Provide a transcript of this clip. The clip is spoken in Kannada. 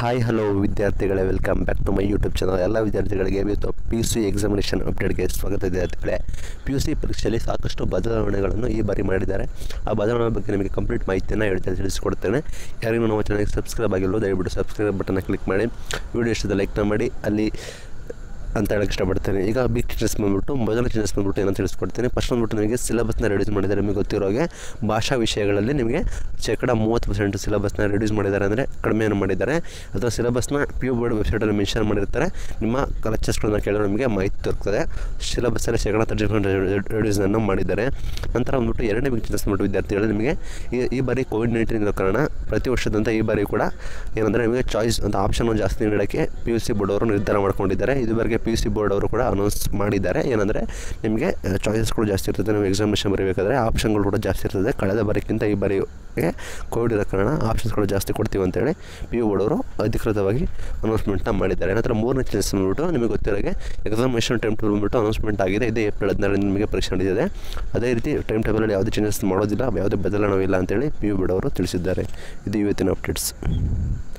ಹಾಯ್ ಹಲೋ ವಿದ್ಯಾರ್ಥಿಗಳೇ welcome back to my YouTube channel ಎಲ್ಲ ವಿದ್ಯಾರ್ಥಿಗಳಿಗೆ ಇವತ್ತು ಪಿ ಯು ಸಿ ಎಕ್ಸಾಮಿನೇಷನ್ ಅಪ್ಡೇಟ್ಗೆ ಸ್ವಾಗತ ವಿದ್ಯಾರ್ಥಿಗಳೇ ಪಿ ಯು ಸಿ ಪರೀಕ್ಷೆಯಲ್ಲಿ ಸಾಕಷ್ಟು ಬದಲಾವಣೆಗಳನ್ನು ಈ ಬಾರಿ ಮಾಡಿದ್ದಾರೆ ಆ ಬದಲಾವಣೆ ಬಗ್ಗೆ ನಿಮಗೆ ಕಂಪ್ಲೀಟ್ ಮಾಹಿತಿಯನ್ನು ಹೇಳ್ತೇನೆ ತಿಳಿಸ್ಕೊಡ್ತೇನೆ ಯಾರಿಗೂ ನಮ್ಮ ಚಾನಲ್ಗೆ ಸಬ್ಸ್ಕ್ರೈಬ್ ಆಗಿಲ್ಲ ದಯವಿಟ್ಟು ಸಬ್ಸ್ಕ್ರೈಬ್ ಬಟನ್ನ ಕ್ಲಿಕ್ ಮಾಡಿ ವಿಡಿಯೋ ಇಷ್ಟದ ಲೈಕ್ನ ಮಾಡಿ ಅಲ್ಲಿ ಅಂತ ಹೇಳಕ್ಕೆ ಇಷ್ಟಪಡ್ತೇನೆ ಈಗ ಬಿಗ್ ಚೇಂಜಸ್ ಬಂದ್ಬಿಟ್ಟು ಮೊದಲ ಚೇಂಜಸ್ ಬಂದ್ಬಿಟ್ಟು ಏನಂತ ತಿಳಿಸ್ಕೊಡ್ತೀನಿ ಫಸ್ಟ್ ಬಂದ್ಬಿಟ್ಟು ನಿಮಗೆ ಸಿಲೆಬಸ್ನ ರೆಡ್ಯೂಸ್ ಮಾಡಿದ್ದಾರೆ ನಿಮಗೆ ಗೊತ್ತಿರೋ ಹಾಗೆ ಭಾಷಾ ವಿಷಯಗಳಲ್ಲಿ ನಿಮಗೆ ಶೇಕಡ ಮೂವತ್ತು ಪರ್ಸೆಂಟ್ ಸಿಲೆಬಸ್ನ ರೆಡ್ಯೂಸ್ ಮಾಡಿದ್ದಾರೆ ಅಂದರೆ ಕಡಿಮೆಯನ್ನು ಮಾಡಿದ್ದಾರೆ ಅಥವಾ ಸಿಲೆಬಸ್ನ ಪಿ ಯು ಬೋರ್ಡ್ ವೆಬ್ಸೈಟಲ್ಲಿ ಮೆನ್ಷನ್ ಮಾಡಿರ್ತಾರೆ ನಿಮ್ಮ ಲೆಕ್ಚರ್ಸ್ಗಳನ್ನ ಕೇಳಿದ್ರೆ ನಿಮಗೆ ಮಾಹಿತಿ ದೊರಕ್ತದೆ ಸಿಲೆಬಸ್ಸಲ್ಲಿ ಶೇಕಡ ತರ್ಟಿ ಪರ್ಸೆಂಟ್ ರೆಡ್ಯೂಸನ್ನು ಮಾಡಿದ್ದಾರೆ ನಂತರ ಬಂದ್ಬಿಟ್ಟು ಎರಡನೇ ಬಿಗ್ ಚೇಂಜಸ್ ಬಂದ್ಬಿಟ್ಟು ವಿದ್ಯಾರ್ಥಿಗಳು ನಿಮಗೆ ಈ ಈ ಬಾರಿ ಕೋವಿಡ್ ನೈನ್ಟೀನ್ ಇರೋ ಕಾರಣ ಪ್ರತಿ ವರ್ಷದಂತೆ ಈ ಬಾರಿ ಕೂಡ ಏನಂದರೆ ನಿಮಗೆ ಚಾಯ್ಸ್ ಅಂತ ಆಪ್ಷನ್ ಜಾಸ್ತಿ ನೀಡೋಕ್ಕೆ ಪಿ ಯು ಸಿ ಬೋರ್ಡ್ ಅವರು ನಿರ್ಧಾರ ಮಾಡ್ಕೊಂಡಿದ್ದಾರೆ ಇದುವರೆಗೆ ಪಿ ಯು ಸಿ ಬೋರ್ಡ್ ಅವರು ಕೂಡ ಅನೌನ್ಸ್ ಮಾಡಿದ್ದಾರೆ ಏನಂದರೆ ನಿಮಗೆ ಚಾಯ್ಸಸ್ಗಳು ಜಾಸ್ತಿ ಇರ್ತದೆ ನೀವು ಎಕ್ಸಾಮಿನೇಷನ್ ಬರೀಬೇಕಾದ್ರೆ ಆಪ್ಷನ್ಗಳು ಕೂಡ ಜಾಸ್ತಿ ಇರ್ತದೆ ಕಳೆದ ಬಾರಿಗಿಂತ ಈ ಬಾರಿಗೆ ಕೋವಿಡ್ ಇರೋ ಕಾರಣ ಆಪ್ಷನ್ಸ್ಗಳು ಜಾಸ್ತಿ ಕೊಡ್ತೀವಿ ಅಂತೇಳಿ ಪಿ ಯು ಬೋರ್ಡ್ ಅವರು ಅಧಿಕೃತವಾಗಿ ಅನೌನ್ಸ್ಮೆಂಟ್ನ ಮಾಡಿದ್ದಾರೆ ನಂತರ ಮೂರನೇ ಚೇಂಜಸ್ ಬಂದ್ಬಿಟ್ಟು ನಿಮಗೆ ಗೊತ್ತಿರೋಗೆ ಎಕ್ಸಾಮಿನೇಷನ್ ಟೈಮ್ ಟೇಬಲ್ ಬಂದ್ಬಿಟ್ಟು ಅನೌನ್ಸ್ಮೆಂಟ್ ಆಗಿದೆ ಇದೆ ಏಪ್ರಿಲ್ ಹದಿನಾರರಿಂದ ನಿಮಗೆ ಪರೀಕ್ಷೆ ನಡೆದಿದೆ ಅದೇ ರೀತಿ ಟೈಮ್ ಟೇಬಲಲ್ಲಿ ಯಾವುದೇ ಚೇಂಜಸ್ ಮಾಡೋದಿಲ್ಲ ಯಾವುದೇ ಬದಲಾವಣೆ ಇಲ್ಲ ಅಂತೇಳಿ ಪಿ ಯು ಬೋರ್ಡ್ ಅವರು ತಿಳಿಸಿದ್ದಾರೆ ಇದು ಇವತ್ತಿನ ಅಪ್ಡೇಟ್ಸ್